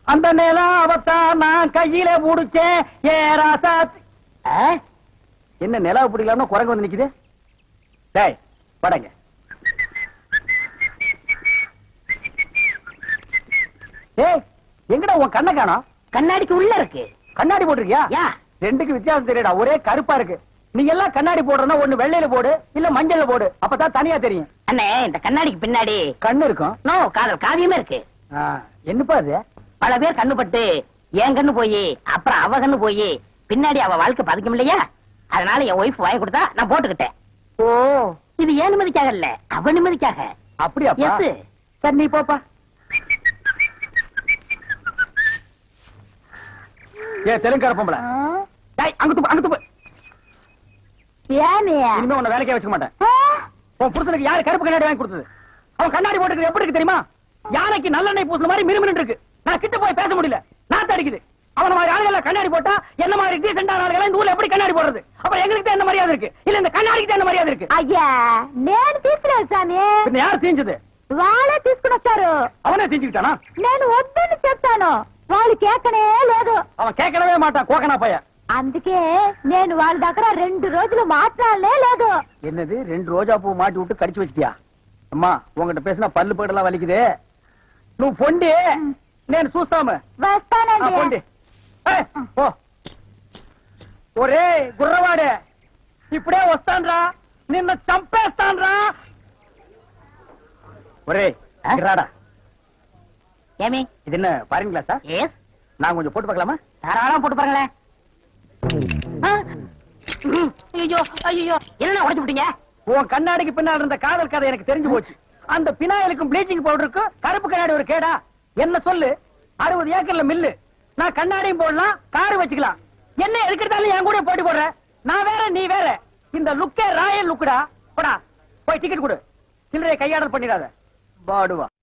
அந்த நிலாவத்தான் நான் கையில புடிச்சேன் ஏ ராசாத்தி ஆ? என்ன நிலாவை பிடிக்கலாம்னு குரங்கு வந்து நிக்குது டேய் படங்க ஏய் எங்கடா உன் கண்ணை காணோம் கண்ணாடிக்கு உள்ள இருக்கு கண்ணாடி போட்டிருக்கியா யா ரெண்டுக்கு வித்தியாசம் தெரியடா ஒரே கருப்பா இருக்கு நீ எல்லாம் கண்ணாடி போடுறனா ஒண்ணு வெள்ளையில போடு இல்ல மஞ்சள்ல போடு அப்பதான் தனியா தெரியும் அண்ணே இந்த கண்ணாடிக்கு பின்னாடி கண்ணு இருக்கும் நோ காதல் காவியமே இருக்கு ஆ, என்னப்பா அது பல பேர் கண்ணு பட்டு என் கண்ணு போய் அப்புறம் அவ கண்ணு போய் பின்னாடி அவ வாழ்க்கை பாதிக்கும் இல்லையா அதனால என் ஒய்ஃப் வாங்கி கொடுத்தா நான் போட்டுக்கிட்டேன் ஓ இது ஏன் நிம்மதிக்காக இல்ல அவ நிம்மதிக்காக அப்படியாப்பா எஸ் சரி நீ போப்பா ஏ தெலுங்கார பொம்பளை டேய் அங்க துப்பு அங்க துப்பு ஏனே இனிமே உன்னை வேலைக்கே வச்சுக்க மாட்டேன் உன் புருஷனுக்கு யாரு கருப்பு கண்ணாடி வாங்கி கொடுத்தது அவன் கண்ணாடி போட்டுருக்கு எப்படி இருக்கு தெரியுமா யானைக்கு நல்லெண்ணெய் பூசின மாதிரி மிருமின்னு இருக்கு நான் கிட்ட போய் பேச முடியல நாத்து அடிக்குது அவன மாதிரி ஆளுகளை கண்ணாடி போட்டா என்ன மாதிரி டீசென்டான ஆளுகளை இந்த ஊர்ல எப்படி கண்ணாடி போடுறது அப்புறம் எங்களுக்கு தான் என்ன மரியாதை இருக்கு இல்ல இந்த கண்ணாடிக்கு தான் என்ன மரியாதை இருக்கு అయ్యా నేను తీసుకురాను సామి பின்ன யார் தீஞ்சது వాళ్ళే తీసుకుని వచ్చారు அவனே தீஞ்சுக்கிட்டானா నేను వద్దని చెప్తాను వాళ్ళు కేకనే లేదు அவன் கேட்கவே மாட்டான் கோக்கனா பையன் అందుకే నేను వాళ్ళ దగ్గర రెండు రోజులు మాట్లాడలే లేదు என்னது ரெண்டு ரோஜா பூ மாட்டி விட்டு கடிச்சு வச்சிட்டியா அம்மா உங்ககிட்ட பேசினா பல்லு போயிடலாம் வலிக்குது నువ్వు పొండి నేను చూస్తాము ఆ, వస్తానండి పొండి ఏయ్, పో ఒరే గుర్రవాడే ఇప్పుడే వస్తాన్రా నిన్ను చంపేస్తాన్రా ఒరే ఆ? రాడా ஏமி இது என்ன பாருங்க கிளாஸா எஸ் நான் கொஞ்சம் போட்டு பார்க்கலாமா தாராளம் போட்டு பாருங்களேன் ஆ? ம், ஐயோ ஐயோ என்ன உடைச்சு விட்டீங்க உன் கண்ணாடிக்கு பின்னால் இருந்த காதல் கதை எனக்கு தெரிஞ்சு போச்சு அந்த பினாயிலுக்கும் ப்ளீச்சிங் பவுடருக்கும் கருப்பு கண்ணாடி ஒரு கேடா என்ன சொல்லு அறுபது ஏக்கர்ல மில்லு நான் கண்ணாடியும் போடலாம் காரு வச்சுக்கலாம் என்ன எதுக்கெடுத்தாலும் என் கூட போட்டி போடுற நான் வேற நீ வேற இந்த லுக்கே ராயல் லுக்குடா போடா போய் டிக்கெட் கொடு சில்லறையை கையாடல் பண்ணிடாத பாடுவா